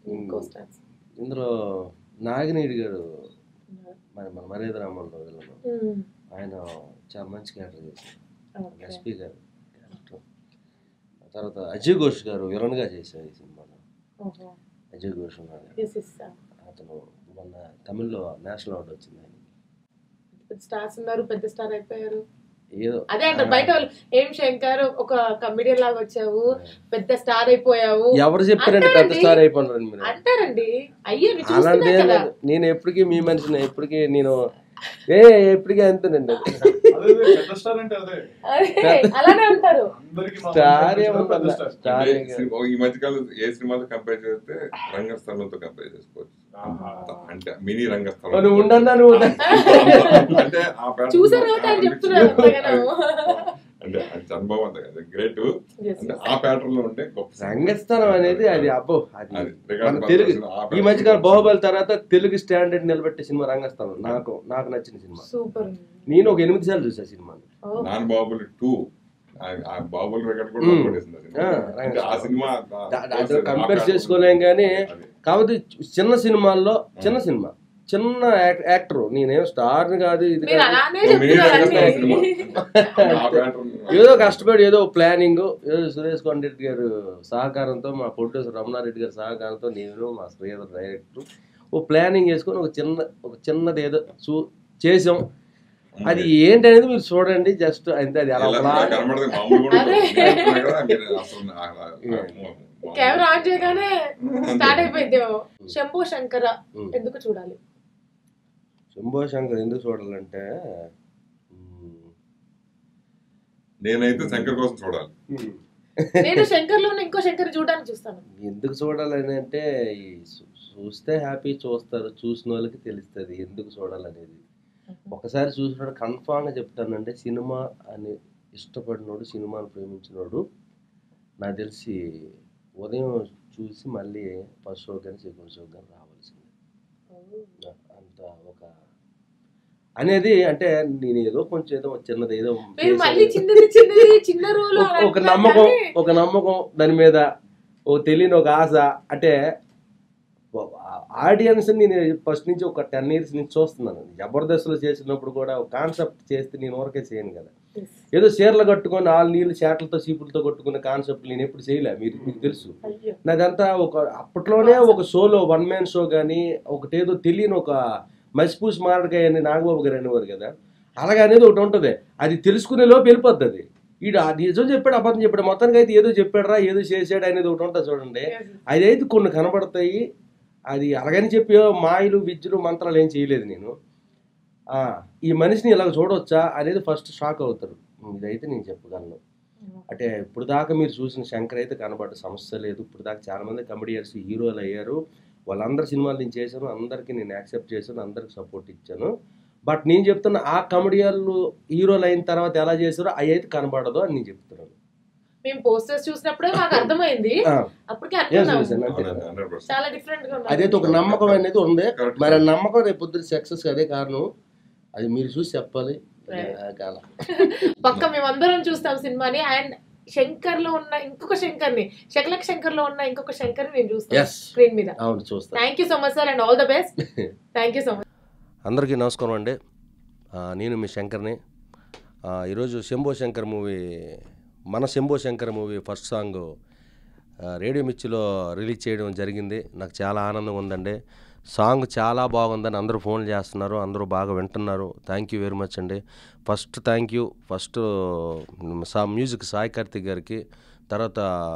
ఇంకో stars. ఇందులో నాగినేడి గారు మన మన మర్యాద రామన్ రోజులలో ఉమ్, ఆయన చాలా మంచి క్యారెక్టర్ చేశారు okay. ఎస్పీ గారు క్యారెక్టర్ తర్వాత అజయ్ ఘోష్ గారు విలన్గా చేశారు ఈ సినిమాలో ఓహో. అజయ్ ఘోష్ ఉన్నారు Yes, yes, sir. అతను మొన్న తమిళ్లో నేషనల్ అవార్డు వచ్చింది ఆయన పెద్ద స్టార్స్ ఉన్నారు పెద్ద స్టార్ అయిపోయారు ఏదో అదే అంటారు బయట వాళ్ళు ఏం శంకర్ ఒక కమెడియన్ లాగా వచ్చావు పెద్ద స్టార్ అయిపోయావు ఎవరు చెప్పారండి పెద్ద అంటారండి. స్టార్ అయిపోయినారు మీరు అంటారండి అయ్యో మీరు అలాంటి చూస్తున్నారు ఏం కదా లేదు. నేను ఎప్పటికీ మీ మనిషిని ఎప్పటికీ నేను ఏ ఎప్పటికీ అంతేనండి అదే అదే, పెద్ద స్టార్ అంటే అదే అదే, అలానే అంటారు అందరికి మా స్టార్ పెద్ద ఏముందన్న స్టార్. స్టార్ అంటే ఏం కాదు. సినిమా- ఈ మధ్యకాలం ఏ సినిమాతో కంపేర్ చేస్తే రంగస్థలంతో కంపేర్ చేసుకోవచ్చు ఆహా. అంటే మినీ రంగస్థలం నువ్వు ఉండన్నా నువ్వు ఉండ. అంటే ఆ pattern చూసారు కాబట్టి ఆయన చెప్తున్నారు అంతగానో. అంటే అది చంద్రబాబు అంత కదా గ్రేట్ Yes, అంటే yes. ఆ ప్యాటర్న్ లో ఉంటే గొప్ప సినిమా. రంగస్థలం అనేది అది అబ్బో అది అది రికార్డ్ మన తెలుగు పాత్ర ఆ ఈ pattern మధ్యకాలం లో బాహుబలి తర్వాత తెలుగు స్టాండర్డ్ నిలబెట్టే సినిమా రంగస్థలం నాకు నాకు నచ్చిన సినిమా సూపర్ నేను ఒక ఎనిమిది సార్లు చూసా సినిమాని ఓ, నాన్ బాహుబలి టూ ఆ బాహుబలి రికార్డ్ కూడా మ్మ్. కొట్టేసింది ఆ సినిమా. ఆ, అంటే ఆ సినిమా ఆ- దా- ఆ దాంట్లో pattern కంపేర్ లో చేసుకోలేం కానీ అది. కాబట్టి చిన్న సినిమాల్లో చిన్న సినిమా చిన్న యాక్- యాక్టర్ నేనేం స్టార్ కాదు ఇది మీరు కాదు. అలానే ఓ మినీ రంగస్థలం సినిమా. చెప్తున్నారు ఆ pattern ఏదో కష్టపడి ఏదో ప్లానింగ్ ఏదో సురేష్ కొండరెడ్డి గారు సహకారంతో మా ప్రొడ్యూసర్ రమణారెడ్డి గారి సహకారంతో నేను మా శ్రీధర్ డైరెక్టర్ ఓ ప్లానింగ్ చేసుకొని ఒక చిన్న ఒక చిన్నది ఏదో చూ చేసాం అది ఏంటనేది మీరు చూడండి జస్ట్ అంతే అది అలా ఎలా ప్లా- కనబడదు మామూలు కూడా అదే. నేను అంటున్నా కదా, మీరు అసలు ఆ- ఆ- ఆ- ఆ- కెమెరా ఆన్ చేయగానే స్టార్ట్ అయిపోయింది శంభో శంకర ఉమ్. ఎందుకు చూడాలి శంభో శంకర్ ఎందుకు చూడాలంటే మ్మ్. నేనైతే శంకర్ కోసం చూడాలి నేను శంకర్ లో ఇంకో శంకర్ చూడడానికి చూస్తాను ఎందుకు చూడాలని అంటే ఈ చూ- చూస్తే హ్యాపీ చూస్తారు చూసిన వాళ్ళకి తెలుస్తుంది ఎందుకు చూడాలనేది ఒకసారి చూసినాడు కన్ఫామ్గా చెప్తానంటే సినిమా అని ఇష్టపడినోడు సినిమాను ప్రేమించినోడు నాకు తెలిసి ఉదయం చూసి మళ్ళీ ఫస్ట్ షో కానీ సెకండ్ షో కానీ రావాల్సింది అంత ఒక అనేది అంటే నేను ఏదో కొంచెం ఏదో చిన్నది ఏదో మీరు మళ్ళీ చేశాను. చిన్నది చిన్నది చిన్న రోల్ ఒక- ఒక నమ్మకం ఒక నమ్మకం దాని మీద ఓ తెలియని ఒక ఆశ అంటే ఆడియన్స్ నేను ఫస్ట్ నుంచి ఒక టెన్ ఇయర్స్ నుంచి చూస్తున్నాను జబర్దస్త్లో చేసినప్పుడు కూడా ఒక కాన్సెప్ట్ చేస్తే నేను ఊరకే చేయను కదా ఏదో చీరలు కట్టుకొని ఆలు నీళ్ళు చేటలతో చీపులతో కొట్టుకునే కాన్సెప్ట్ నేను ఎప్పుడు చేయలే మీరు మీకు తెలుసు అయ్యో నాదంతా ఒక అప్పట్లోనే ఒక షోలో వన్ మ్యాన్ షో కానీ ఒకటేదో తెలియని ఒక మసిపూసి మారడకాయ అని నాగబాబు గారు అనేవారు కదా అలాగే అనేది ఒకటి ఉంటుంది అది తెలుసుకునే లోపు వెళ్ళిపోద్ది అది ఈడు ఆ నిజం చెప్పాడు అబద్ధం చెప్పాడు మొత్తానికి అయితే ఏదో చెప్పాడురా ఏదో చేసాడు అనేది ఒకటి ఉంటుంది చూడండి అది అయితే కొన్ని కనబడతాయి అది అలాగని చెప్పి మాయలు విద్యలు మంత్రాలు ఏం చేయలేదు నేను ఆ, ఈ మనిషిని ఇలా చూడవచ్చా అనేది ఫస్ట్ షాక్ అవుతారు ఇదైతే నేను చెప్పగలను అంటే ఇప్పుడు దాకా మీరు చూసిన శంకర్ అయితే కనబడ్డ సమస్య లేదు ఇప్పుడు దాకా చాలా మంది కమెడియన్స్ హీరోలు అయ్యారు వాళ్ళందరి సినిమాలు నేను చేశాను అందరికీ నేను యాక్సెప్ట్ చేశాను అందరికి సపోర్ట్ ఇచ్చాను బట్ నేను చెప్తున్న ఆ కమెడియన్లు హీరోలు అయిన తర్వాత ఎలా చేశారో అవి అయితే కనబడదు అని నేను చెప్తున్నాను మేము పోస్టర్స్ చూసినప్పుడే మాకు అర్థమైంది ఆ, అప్పటికే yes, అనుకున్నాము yes, అంతే కదా. 100%. చాలా డిఫరెంట్ గా అదైతే ఒక నమ్మకం అనేది ఉంది Correct. మరి ఆ నమ్మకం రేపు పొద్దున సక్సెస్ అదే కారణం అది మీరు చూసి చెప్పాలి Right. ఆ కాల పక్క మేమందరం చూస్తాం సినిమాని అండ్ శంకర్ లో ఉన్న ఇంకొక శంకర్ ని శకలక్ శంకర్ లో ఉన్న ఇంకొక శంకర్ నేను చూస్తాను Yes. స్క్రీన్ మీద అవును చూస్తాను thank you so much sir and all the best thank you so much అందరికీ నమస్కారం అండి ఆ, నేను మీ శంకర్ని ఆ, ఈరోజు శంభో శంకర్ మూవీ మన Shambho Shankar movie first song ఆ, రేడియో మిర్చిలో రిలీజ్ చేయడం జరిగింది నాకు చాలా ఆనందంగా ఉందండి సాంగ్ చాలా బాగుందని అందరూ ఫోన్ చేస్తున్నారు అందరూ బాగా వింటున్నారు థ్యాంక్ యూ వెరీ మచ్ అండి ఫస్ట్ థ్యాంక్ యూ ఫస్ట్ సా మ్యూజిక్ సాయి కార్తిక్ గారికి తర్వాత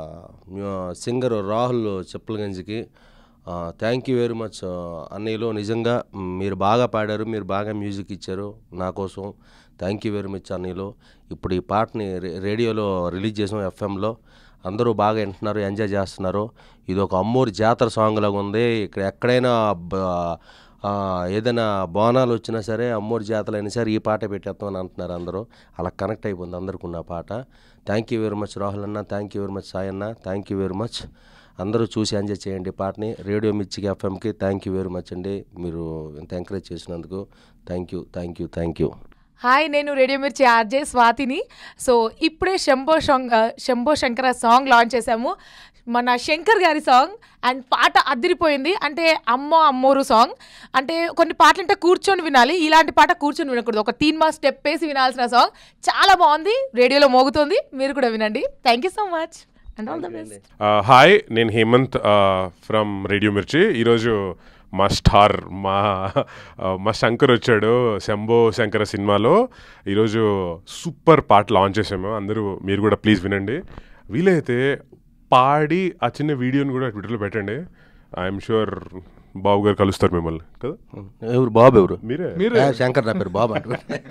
సింగర్ రాహుల్ చెప్పలగంజ్కి థ్యాంక్ యూ వెరీ మచ్ అన్నయ్యలో నిజంగా మ్, మీరు బాగా పాడారు మీరు బాగా మ్యూజిక్ ఇచ్చారు నా కోసం థ్యాంక్ యూ వెరీ మచ్ అన్నయ్యలో ఇప్పుడు ఈ పాటని రే- రేడియోలో రిలీజ్ చేసాం ఎఫ్ఎంలో అందరూ బాగా వింటున్నారు ఎంజాయ్ చేస్తున్నారు ఇది ఒక అమ్మూరి జాతర సాంగ్ లాగా ఉంది ఇక్కడ ఎక్కడైనా బ- ఆ, ఏదైనా బోనాలు వచ్చినా సరే అమ్మూరి జాతరలు అయినా సరే ఈ పాట పెట్టేస్తాం అని అంటున్నారు అందరూ అలా కనెక్ట్ అయిపోయింది అందరికి ఉన్న పాట thank you very much Rahul అన్న thank you very much Sai అన్న థ్యాంక్ యూ వెరీ మచ్ అందరూ చూసి ఎంజాయ్ చేయండి ఈ పాటని రేడియో మిర్చికి ఎఫ్ఎంకి థ్యాంక్ యూ వెరీ మచ్ అండి మీరు ఇంత ఎంకరేజ్ చేసినందుకు thank you thank you thank you hi నేను రేడియో మిర్చి ఆర్జే స్వాతిని సో ఇప్పుడే శంభో శంక శంభో శంకర సాంగ్ లాంచ్ చేశాము మన శంకర్ గారి సాంగ్ అండ్ పాట అదిరిపోయింది అంటే అమ్మో అమ్మోరు సాంగ్ అంటే కొన్ని పాటలు అంటే కూర్చొని వినాలి ఇలాంటి పాట కూర్చొని వినకూడదు ఒక తీన్ మా స్టెప్ వేసి వినాల్సిన సాంగ్ చాలా బాగుంది రేడియోలో మోగుతుంది మీరు కూడా వినండి thank you so much and all the best hi నేను హేమంత్ ఫ్రమ్ రేడియో మిర్చి ఈరోజు మా స్టార్ మా uh, మా శంకర్ వచ్చాడు శంభో శంకర సినిమాలో ఈరోజు సూపర్ పాట లాంచ్ చేసాము అందరూ మీరు కూడా ప్లీజ్ వినండి వీలైతే పాడి ఆ చిన్న వీడియోని కూడా ట్విట్టర్లో పెట్టండి ఐఎమ్ షూర్ బాబు గారు కలుస్తారు మిమ్మల్ని కదా ఎవరు బాబు ఎవరు మీరే మీరే ఆ, శంకర్ నా పేరు బాబు అంటు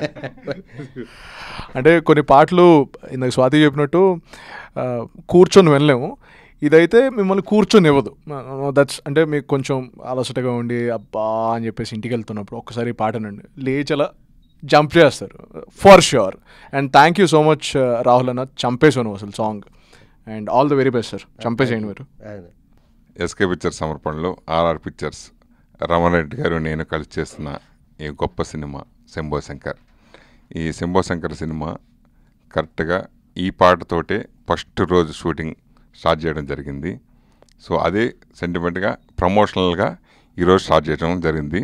అంటే కొన్ని పాటలు ఇందాక స్వాతి చెప్పినట్టు ఆ, కూర్చొని వెళ్ళలేము ఇదైతే మిమ్మల్ని కూర్చొని ఇవ్వదు దట్స్ అంటే మీకు కొంచెం అలసటగా ఉండి అబ్బా అని చెప్పేసి ఇంటికి వెళ్తున్నప్పుడు ఒక్కసారి ఈ పాటనండి లేచి అలా జంప్ చేస్తారు for sure and thank you so much Rahul అన్న చంపేసాను అసలు song and all the very best sir చంపేసేయండి మీరు ఎస్కే పిక్చర్స్ సమర్పణలో ఆర్ఆర్ పిక్చర్స్ రమణరెడ్డి గారు నేను కలిసి చేస్తున్న ఈ గొప్ప సినిమా శంభో శంకర్ ఈ శంభో శంకర్ సినిమా కరెక్ట్గా ఈ పాటతోటే ఫస్ట్ రోజు షూటింగ్ స్టార్ట్ చేయడం జరిగింది సో అదే సెంటిమెంట్గా ప్రమోషనల్గా ఈరోజు స్టార్ట్ చేయడం జరిగింది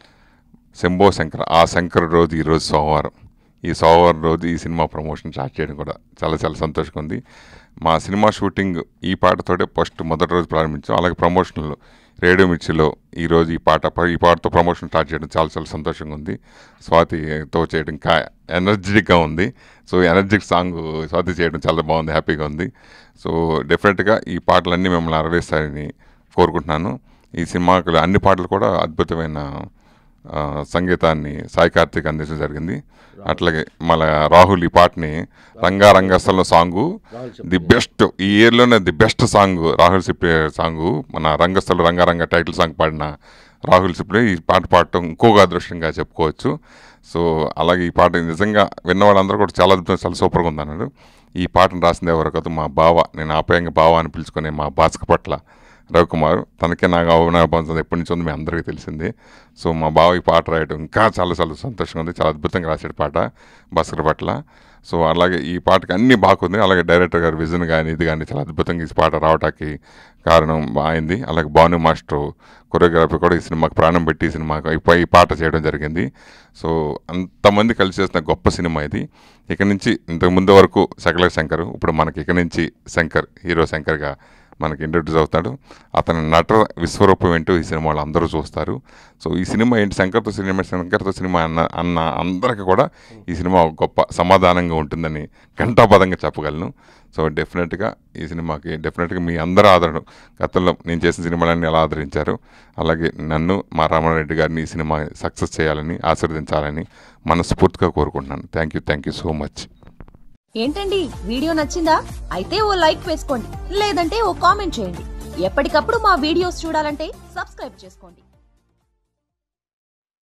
శంభో శంకర్ ఆ శంకర్ రోజు ఈరోజు సోమవారం ఈ సోమవారం రోజు ఈ సినిమా ప్రమోషన్ స్టార్ట్ చేయడం కూడా చాలా చాలా సంతోషంగా ఉంది మా సినిమా షూటింగ్ ఈ పాటతోటే ఫస్ట్ మొదటి రోజు ప్రారంభించాం అలాగే ప్రమోషన్లు రేడియో మిర్చిలో ఈరోజు ఈ పాట ఈ పాటతో ప్రమోషన్ స్టార్ట్ చేయడం చాలా చాలా సంతోషంగా ఉంది స్వాతితో చేయడం ఇంకా ఎనర్జెటిక్గా ఉంది సో ఎనర్జిక్ సాంగ్ స్వాతి చేయడం చాలా బాగుంది హ్యాపీగా ఉంది సో డెఫినెట్గా ఈ పాటలన్నీ మిమ్మల్ని అరవేస్తాయని కోరుకుంటున్నాను ఈ సినిమాకు అన్ని పాటలు కూడా అద్భుతమైన ఆ, సంగీతాన్ని సాయి కార్తిక్ అందించడం జరిగింది అట్లాగే మన రాహుల్ ఈ పాటని Ranga Rangasthalam song the best ఈ ఇయర్లోనే ది బెస్ట్ సాంగ్ రాహుల్ సిప్లే సాంగు మన రంగస్థలం రంగారంగ టైటిల్ సాంగ్ పాడిన రాహుల్ సిప్లే ఈ పాట పాడటం ఇంకోగా అదృష్టంగా చెప్పుకోవచ్చు సో అలాగే ఈ పాట నిజంగా విన్న వాళ్ళందరూ కూడా చాలా అద్భుతం చాలా సూపర్గా ఉంది అన్నాడు ఈ పాటను రాసింది ఎవరు కాదు మా బావ నేను ఆప్యాయంగా బావ అని పిలుచుకునే మా భాస్క పట్ల రవికుమార్ తనకే నాకు అవనాభం ఎప్పటి నుంచి ఉంది మీ అందరికీ తెలిసింది సో మా బావ ఈ పాట రాయడం ఇంకా చాలా చాలా సంతోషంగా ఉంది చాలా అద్భుతంగా రాసాడు పాట భాస్కర్ పట్ల సో అలాగే ఈ పాటకి అన్ని బాగుంది అలాగే డైరెక్టర్ గారి విజన్ కానీ ఇది కానీ చాలా అద్భుతంగా ఈ పాట రావడానికి కారణం అయింది అలాగే భాను మాస్టర్ కొరియోగ్రఫీ కూడా ఈ సినిమాకి ప్రాణం పెట్టి ఈ సినిమాకి ఈ- ఈ పాట చేయడం జరిగింది సో అంతమంది కలిసి చేసిన గొప్ప సినిమా ఇది ఇక నుంచి ఇంతకు ముందు వరకు సకల శంకర్ ఇప్పుడు మనకి ఇక నుంచి శంకర్ హీరో శంకర్గా మనకి ఇంట్రడ్యూస్ అవుతాడు అతని నట విశ్వరూపం ఏంటో ఈ సినిమాలో అందరూ చూస్తారు సో ఈ సినిమా ఏంటి శంకర్తో సినిమా శంకర్తో సినిమా అన్న అన్న అందరికీ కూడా ఈ సినిమా ఒక గొప్ప సమాధానంగా ఉంటుందని ఘంటాపదంగా చెప్పగలను సో డెఫినెట్గా ఈ సినిమాకి డెఫినెట్గా మీ అందరూ ఆదరణ గతంలో నేను చేసిన సినిమాలన్నీ ఎలా ఆదరించారు అలాగే నన్ను మా రామారెడ్డి గారిని ఈ సినిమా సక్సెస్ చేయాలని ఆశీర్వదించాలని మనస్ఫూర్తిగా కోరుకుంటున్నాను thank you thank you so much ఏంటండి వీడియో నచ్చిందా అయితే ఓ లైక్ వేసుకోండి లేదంటే ఓ కామెంట్ చేయండి ఎప్పటికప్పుడు మా వీడియోస్ చూడాలంటే సబ్స్క్రైబ్ చేసుకోండి